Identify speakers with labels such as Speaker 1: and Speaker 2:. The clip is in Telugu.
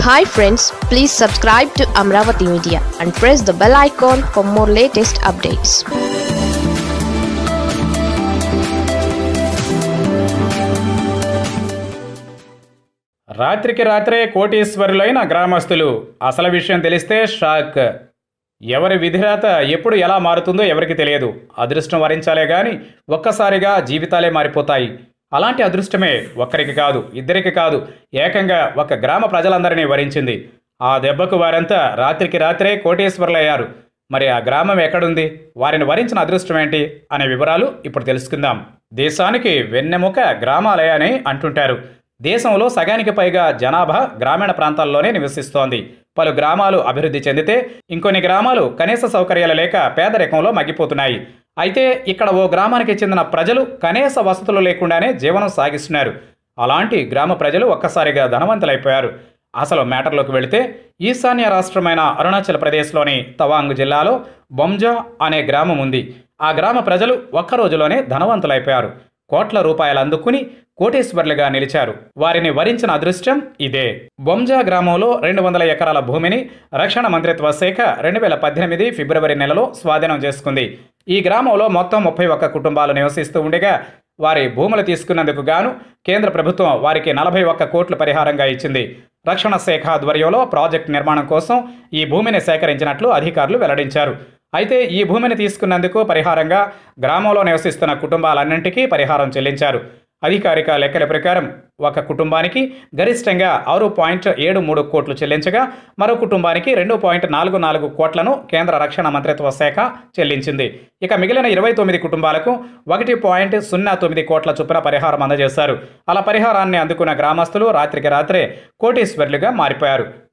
Speaker 1: hi friends please subscribe to Amaravati media and press the bell icon for more latest updates
Speaker 2: రాత్రికి రాత్రే కోటీశ్వరులైన గ్రామస్తులు అసలు విషయం తెలిస్తే షాక్ ఎవరి విధిరాత ఎప్పుడు ఎలా మారుతుందో ఎవరికి తెలియదు అదృష్టం వరించాలే గాని ఒక్కసారిగా జీవితాలే మారిపోతాయి అలాంటి అదృష్టమే ఒక్కరికి కాదు ఇద్దరికి కాదు ఏకంగా ఒక గ్రామ ప్రజలందరినీ వరించింది ఆ దెబ్బకు వారంతా రాత్రికి రాత్రే కోటీశ్వరులయ్యారు మరి ఆ గ్రామం ఎక్కడుంది వారిని వరించిన అదృష్టం ఏంటి అనే వివరాలు ఇప్పుడు తెలుసుకుందాం దేశానికి వెన్నెముక గ్రామాలే అని అంటుంటారు దేశంలో సగానికి పైగా జనాభా గ్రామీణ ప్రాంతాల్లోనే నివసిస్తోంది పలు గ్రామాలు అభివృద్ధి చెందితే ఇంకొన్ని గ్రామాలు కనీస సౌకర్యాలు లేక పేదరికంలో మగ్గిపోతున్నాయి అయితే ఇక్కడ ఓ గ్రామానికి చెందిన ప్రజలు కనీస వసతులు లేకుండానే జీవనం సాగిస్తున్నారు అలాంటి గ్రామ ప్రజలు ఒక్కసారిగా ధనవంతులైపోయారు అసలు మ్యాటర్లోకి వెళితే ఈశాన్య రాష్ట్రమైన అరుణాచల్ ప్రదేశ్లోని తవాంగ్ జిల్లాలో బొంజా అనే గ్రామం ఉంది ఆ గ్రామ ప్రజలు ఒక్క రోజులోనే ధనవంతులైపోయారు కోట్ల రూపాయలు అందుకుని కోటేశ్వర్లుగా నిలిచారు వారిని వరించిన అదృష్టం ఇదే బొంజా గ్రామంలో రెండు వందల ఎకరాల భూమిని రక్షణ మంత్రిత్వ శాఖ రెండు వేల పద్దెనిమిది ఫిబ్రవరి నెలలో స్వాధీనం చేసుకుంది ఈ గ్రామంలో మొత్తం ముప్పై ఒక్క కుటుంబాలు నివసిస్తూ ఉండగా వారి భూములు తీసుకున్నందుకు గాను కేంద్ర ప్రభుత్వం వారికి నలభై ఒక్క కోట్లు పరిహారంగా ఇచ్చింది రక్షణ శాఖ ఆధ్వర్యంలో ప్రాజెక్టు నిర్మాణం కోసం ఈ భూమిని సేకరించినట్లు అధికారులు వెల్లడించారు అయితే ఈ భూమిని తీసుకున్నందుకు పరిహారంగా గ్రామంలో నివసిస్తున్న కుటుంబాలన్నింటికీ పరిహారం చెల్లించారు అధికారిక లెక్కల ప్రకారం ఒక కుటుంబానికి గరిష్టంగా ఆరు పాయింట్ ఏడు మూడు కోట్లు చెల్లించగా మరో కుటుంబానికి రెండు పాయింట్ నాలుగు నాలుగు కోట్లను కేంద్ర రక్షణ మంత్రిత్వ శాఖ చెల్లించింది ఇక మిగిలిన ఇరవై తొమ్మిది కుటుంబాలకు ఒకటి పాయింట్ సున్నా తొమ్మిది కోట్ల చొప్పున పరిహారం అందజేశారు అలా పరిహారాన్ని అందుకున్న గ్రామస్తులు రాత్రికి రాత్రే కోటీశ్వర్లుగా మారిపోయారు